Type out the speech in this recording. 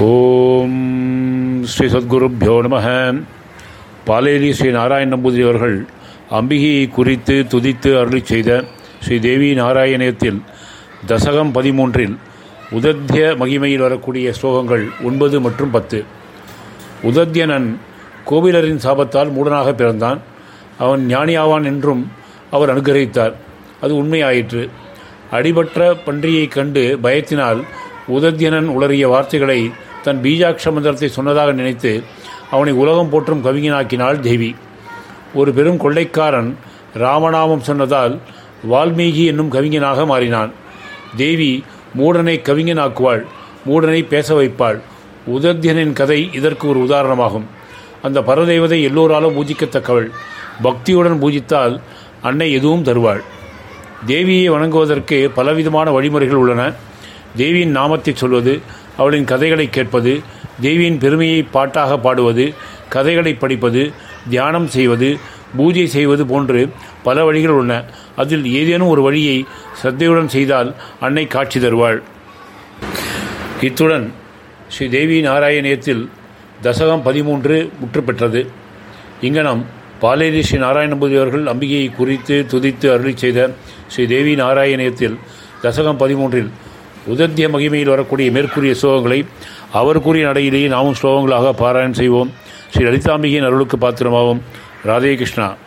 ஓம் ஸ்ரீ சத்குருப்பியோ நம பாலேரி ஸ்ரீ நாராயண நம்பூதிரி அவர்கள் அம்பிகையை குறித்து துதித்து அருளி செய்த ஸ்ரீ தேவி நாராயணத்தில் தசகம் பதிமூன்றில் உதத்திய மகிமையில் வரக்கூடிய ஸ்லோகங்கள் ஒன்பது மற்றும் பத்து உதத்தியனன் கோவிலரின் சாபத்தால் மூடனாக பிறந்தான் அவன் ஞானியாவான் என்றும் அவர் அனுகிரகித்தார் அது உண்மையாயிற்று அடிபற்ற பன்றியைக் கண்டு பயத்தினால் உதத்தியனன் உளறிய வார்த்தைகளை தன் பீஜாட்ச மந்திரத்தை சொன்னதாக நினைத்து அவனை உலகம் போற்றும் கவிஞனாக்கினாள் தேவி ஒரு பெரும் கொள்ளைக்காரன் ராமநாமம் சொன்னதால் வால்மீகி என்னும் கவிஞனாக மாறினான் தேவி மூடனை கவிஞனாக்குவாள் மூடனை பேச வைப்பாள் உதத்தியனின் கதை இதற்கு ஒரு உதாரணமாகும் அந்த பரதெய்வதை எல்லோராலும் பூஜிக்கத்தக்கவள் பக்தியுடன் பூஜித்தால் அன்னை எதுவும் தருவாள் தேவியை வணங்குவதற்கு பலவிதமான வழிமுறைகள் உள்ளன தேவியின் நாமத்தை சொல்வது அவளின் கதைகளை கேட்பது தேவியின் பெருமையை பாட்டாக பாடுவது கதைகளை படிப்பது தியானம் செய்வது பூஜை செய்வது போன்று பல வழிகள் உள்ளன அதில் ஏதேனும் ஒரு வழியை சிரத்தையுடன் செய்தால் அன்னை காட்சி தருவாள் இத்துடன் ஸ்ரீ தேவி நாராயணியத்தில் தசகம் பதிமூன்று முற்று பெற்றது இங்கனம் பாலேரி ஸ்ரீ நாராயணபூதி அவர்கள் அம்பிகையை குறித்து துதித்து அருளி செய்த ஸ்ரீ தேவி நாராயணியத்தில் தசகம் பதிமூன்றில் உதத்திய மகிமையில் வரக்கூடிய மேற்கூறிய ஸ்லோகங்களை அவர் கூறிய நடையிலேயே நாமும் ஸ்லோகங்களாக பாராயணம் செய்வோம் ஸ்ரீ லலிதாம்பிகையின் அருளுக்கு பாத்திரமாகும் ராதே கிருஷ்ணா